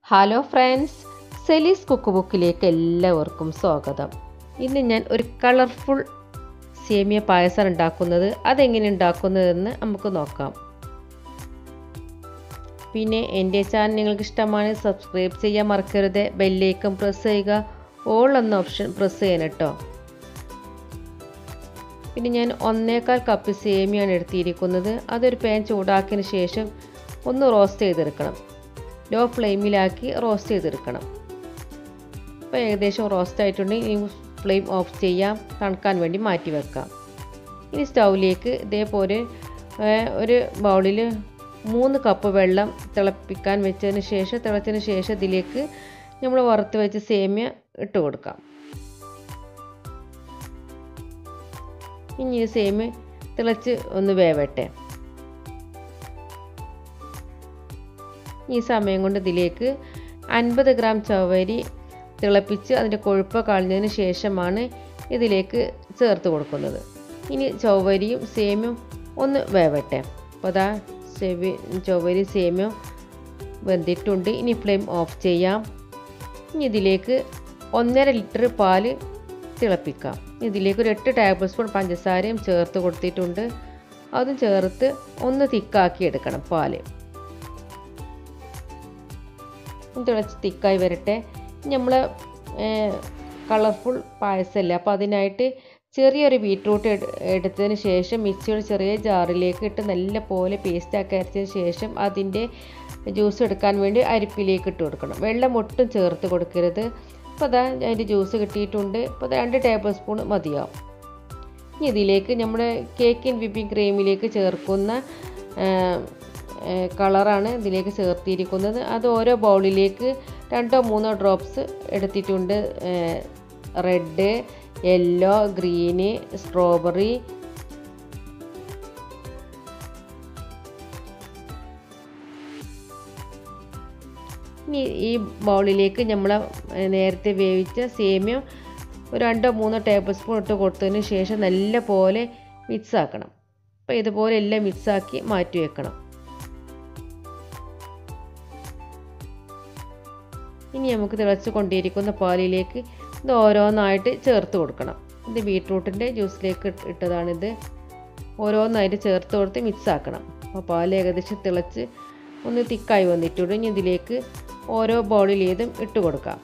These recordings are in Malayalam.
ഹലോ ഫ്രണ്ട്സ് സെലീസ് കുക്ക് ബുക്കിലേക്ക് എല്ലാവർക്കും സ്വാഗതം ഇന്ന് ഞാൻ ഒരു കളർഫുൾ സേമിയ പായസം ഉണ്ടാക്കുന്നത് അതെങ്ങനെ ഉണ്ടാക്കുന്നതെന്ന് നമുക്ക് നോക്കാം പിന്നെ എൻ്റെ ചാനൽ നിങ്ങൾക്ക് ഇഷ്ടമാണ് സബ്സ്ക്രൈബ് ചെയ്യാൻ മറക്കരുത് ബെല്ലേക്കും പ്രസ് ചെയ്യുക ഓൾ എന്ന ഓപ്ഷൻ പ്രസ് ചെയ്യണം കേട്ടോ പിന്നെ ഞാൻ ഒന്നേക്കാൽ കപ്പ് സേമിയാണ് എടുത്തിരിക്കുന്നത് അതൊരു പാൻ ചൂടാക്കിയതിന് ശേഷം ഒന്ന് റോസ്റ്റ് ചെയ്തെടുക്കണം ലോ ഫ്ലെയിമിലാക്കി റോസ്റ്റ് ചെയ്തെടുക്കണം അപ്പോൾ ഏകദേശം റോസ്റ്റ് ആയിട്ടുണ്ടെങ്കിൽ ഇനി ഫ്ലെയിം ഓഫ് ചെയ്യാം തണുക്കാൻ വേണ്ടി മാറ്റി വെക്കാം ഇനി സ്റ്റൗവിലേക്ക് ഇതേപോലെ ഒരു ബൗളിൽ മൂന്ന് കപ്പ് വെള്ളം തിളപ്പിക്കാൻ വെച്ചതിന് ശേഷം തിളച്ചതിന് ശേഷം ഇതിലേക്ക് നമ്മൾ വറുത്ത് വെച്ച് സേമിയ ഇട്ട് കൊടുക്കാം ഇനി ഈ സേമിയ തിളച്ച് ഒന്ന് വേവട്ടെ ഈ സമയം കൊണ്ട് ഇതിലേക്ക് അൻപത് ഗ്രാം ചവരി തിളപ്പിച്ച് അതിൻ്റെ കൊഴുപ്പ് കളഞ്ഞതിന് ശേഷമാണ് ഇതിലേക്ക് ചേർത്ത് കൊടുക്കുന്നത് ഇനി ചവരിയും സേമിയും ഒന്ന് വേവട്ടെ അപ്പോൾ അതാ സെവി ചവരി സേമിയം വെന്തിട്ടുണ്ട് ഇനി ഫ്ലെയിം ഓഫ് ചെയ്യാം ഇനി ഇതിലേക്ക് ഒന്നര ലിറ്റർ പാല് തിളപ്പിക്കാം ഇതിലേക്ക് ഒരു എട്ട് ടേബിൾ സ്പൂൺ പഞ്ചസാരയും ചേർത്ത് കൊടുത്തിട്ടുണ്ട് അതും ചേർത്ത് ഒന്ന് തിക്കാക്കി എടുക്കണം പാല് തിളച്ച് തിക്കായി വരട്ടെ നമ്മൾ കളർഫുൾ പായസമല്ലേ അപ്പോൾ അതിനായിട്ട് ചെറിയൊരു ബീട്രൂട്ട് എടുത്തതിന് ശേഷം മിക്സിയുടെ ചെറിയ ജാറിലേക്ക് ഇട്ട് നല്ല പോലെ പേസ്റ്റാക്കി അരച്ചതിന് ശേഷം അതിൻ്റെ ജ്യൂസ് എടുക്കാൻ വേണ്ടി അരിപ്പിലേക്ക് ഇട്ട് കൊടുക്കണം വെള്ളം ഒട്ടും ചേർത്ത് കൊടുക്കരുത് അപ്പോൾ അതാ അതിൻ്റെ ജ്യൂസ് കിട്ടിയിട്ടുണ്ട് അപ്പോൾ രണ്ട് ടേബിൾ സ്പൂൺ മതിയാവും ഇനി ഇതിലേക്ക് നമ്മുടെ കേക്കിൻ വിപ്പിംഗ് ക്രീമിലേക്ക് ചേർക്കുന്ന കളറാണ് ഇതിലേക്ക് ചേർത്തിരിക്കുന്നത് അത് ഓരോ ബൗളിലേക്ക് രണ്ടോ മൂന്നോ ഡ്രോപ്സ് എടുത്തിട്ടുണ്ട് റെഡ് യെല്ലോ ഗ്രീന് സ്ട്രോബെറി ഇനി ഈ ബൗളിലേക്ക് നമ്മൾ നേരത്തെ വേവിച്ച സേമിയം ഒരു രണ്ടോ മൂന്നോ ടേബിൾ സ്പൂൺ ഇട്ട് കൊടുത്തതിന് ശേഷം നല്ല പോലെ മിക്സ് ആക്കണം അപ്പോൾ ഇതുപോലെ എല്ലാം മിക്സാക്കി മാറ്റി വെക്കണം ഇനി നമുക്ക് തിളച്ച് കൊണ്ടിരിക്കുന്ന പാലിലേക്ക് ഇത് ഓരോന്നായിട്ട് ചേർത്ത് കൊടുക്കണം ഇത് ബീട്രൂട്ടിൻ്റെ ജ്യൂസിലേക്ക് ഇട്ടതാണിത് ഓരോന്നായിട്ട് ചേർത്ത് കൊടുത്ത് മിക്സ് ആക്കണം അപ്പോൾ പാൽ ഏകദേശം തിളച്ച് ഒന്ന് തിക്കായി വന്നിട്ടുണ്ട് ഇനി ഇതിലേക്ക് ഓരോ ബൗളിലേതും ഇട്ട് കൊടുക്കാം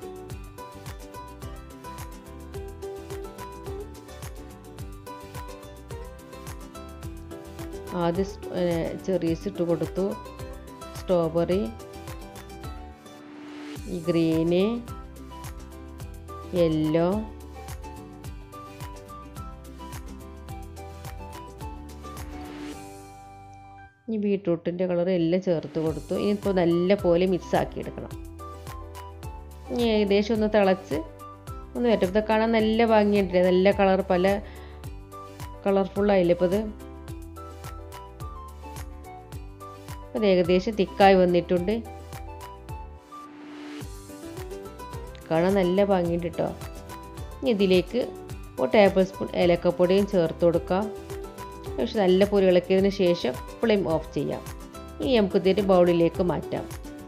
ആദ്യം ചെറീസ് ഇട്ട് കൊടുത്തു സ്ട്രോബെറി ഈ ഗ്രീന് യെല്ലോ ഈ ബീട്രൂട്ടിൻ്റെ കളർ എല്ലാം ചേർത്ത് കൊടുത്തു ഇനിയിപ്പോൾ നല്ല പോലെ മിക്സ് ആക്കി എടുക്കണം ഇനി ഏകദേശം ഒന്ന് തിളച്ച് ഒന്ന് വരട്ടെ കാണാൻ നല്ല ഭംഗിയുണ്ട് നല്ല കളർ പല കളർഫുള്ളായില്ലേ ഇപ്പോൾ ഇത് അത് ഏകദേശം തിക്കായി വന്നിട്ടുണ്ട് കാണാൻ നല്ല ഭംഗിയുണ്ട് കേട്ടോ ഇനി ഇതിലേക്ക് ഒരു ടേബിൾ സ്പൂൺ ഏലക്കപ്പൊടിയും ചേർത്ത് കൊടുക്കാം പക്ഷെ നല്ല പൊരി ഇളക്കിയതിന് ശേഷം ഫ്ലെയിം ഓഫ് ചെയ്യാം ഇനി നമുക്ക് ഇതിൻ്റെ ബൗളിലേക്ക് മാറ്റാം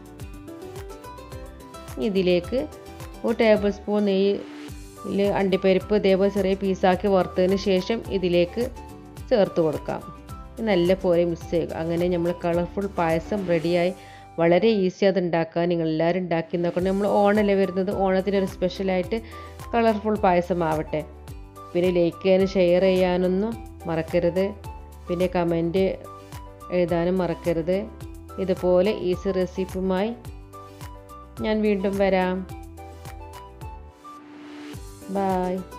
ഇതിലേക്ക് ഒരു ടേബിൾ സ്പൂൺ നെയ്യിൽ അണ്ടിപ്പരിപ്പ് ഇതേപോലെ ചെറിയ പീസാക്കി വറുത്തതിന് ശേഷം ഇതിലേക്ക് ചേർത്ത് കൊടുക്കാം നല്ല പോലെ മിക്സ് ചെയ്യുക അങ്ങനെ നമ്മൾ കളർഫുൾ പായസം റെഡിയായി വളരെ ഈസി അത് ഉണ്ടാക്കാൻ നിങ്ങൾ എല്ലാവരും ഉണ്ടാക്കി നോക്കണം നമ്മൾ ഓണല്ലേ വരുന്നത് ഓണത്തിനൊരു സ്പെഷ്യലായിട്ട് കളർഫുൾ പായസം ആവട്ടെ പിന്നെ ലൈക്ക് ചെയ്യാനും ഷെയർ ചെയ്യാനൊന്നും മറക്കരുത് പിന്നെ കമൻറ്റ് എഴുതാനും മറക്കരുത് ഇതുപോലെ ഈസി റെസിപ്പിയുമായി ഞാൻ വീണ്ടും വരാം ബായ്